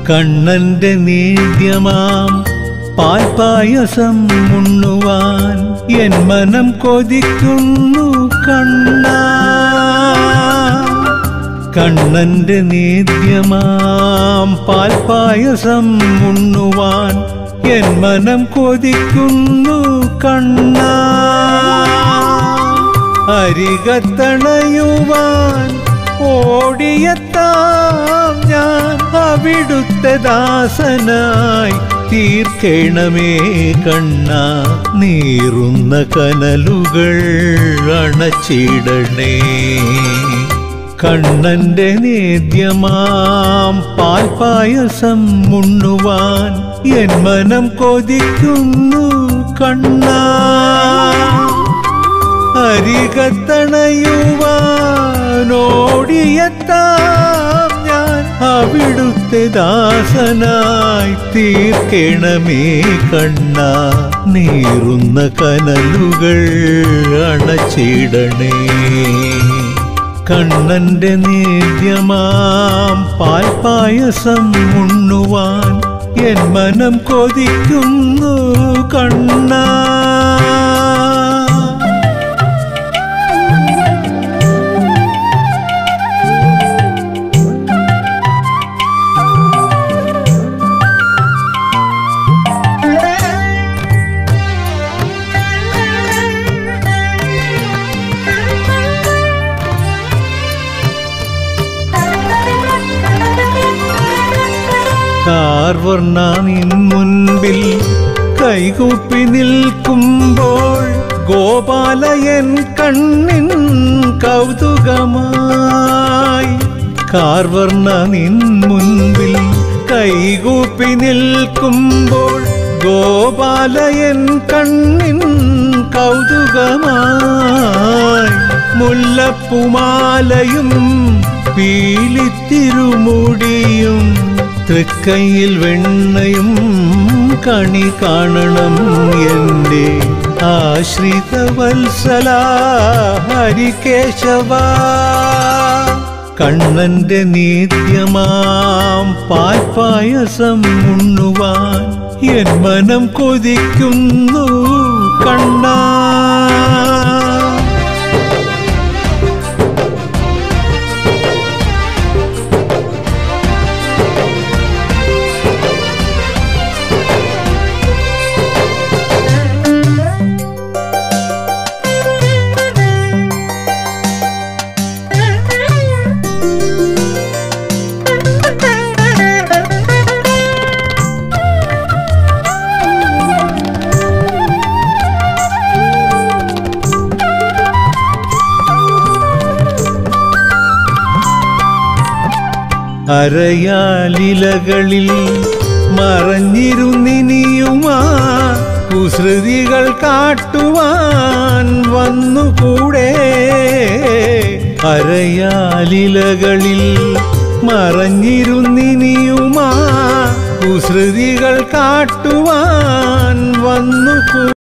കണ്ണന്റെ നേദ്യമാം പാൽപായസം ഉണ്ണുവാൻ എൻ മനം കൊതിക്കുന്നു കണ്ണ കണ്ണന്റെ നേദ്യമാം പാൽപായസം ഉണ്ണുവാൻ എൻ മനം കൊതിക്കുന്നു കണ്ണ അരികത്തണയുവാൻ ഓടിയെത്താം ഞാൻ അവിടുത്തെ ദാസനായി തീർക്കണമേ കണ്ണ നീറുന്ന കനലുകൾ അണച്ചിടണേ കണ്ണന്റെ നേദ്യമാം പാൽപായസം ഉണ്ണുവാൻ എൻ മനം കൊതിക്കുന്നു കണ്ണ അരികത്തണയുവാനോടിയെത്താം ഞാൻ അവിടുത്തെ ദാസനായി തീർക്കണമേ കണ്ണ നീറുന്ന കനലുകൾ അണച്ചിടണേ കണ്ണന്റെ നേദ്യമാം പാൽപായസം ഉണ്ണുവാൻ എൻ മനം കൊതിക്കുന്നു കണ്ണ കാർവർണ്ണ നിൻ മുൻപിൽ കൈകൂപ്പി നിൽക്കുമ്പോൾ ഗോപാലയൻ കണ്ണിൻ കൗതുകമായി കാർവർണ്ണ നിൻ മുൻപിൽ കൈകൂപ്പി നിൽക്കുമ്പോൾ ഗോപാലയൻ കണ്ണിൻ കൗതുകമായി മുല്ലപ്പുമാലയും പീലിത്തിരുമുടിയും തൃക്കൈയിൽ വെണ്ണയും കണി കാണണം എൻ്റെ ആശ്രിത വത്സല ഹരികേശവ കണ്ണന്റെ നീത്യമാം പാൽപായസം ഉണ്ണുവാൻ എൻ മനം കൊതിക്കുന്നു കണ്ണാ അരയാലിലകളിൽ മറഞ്ഞിരുന്നിനിയുമാ കുസൃതികൾ കാട്ടുവാൻ വന്നുകൂടെ അരയാലിലകളിൽ മറഞ്ഞിരുന്നിനിയുമാ കുസൃതികൾ കാട്ടുവാൻ വന്നുകൂടെ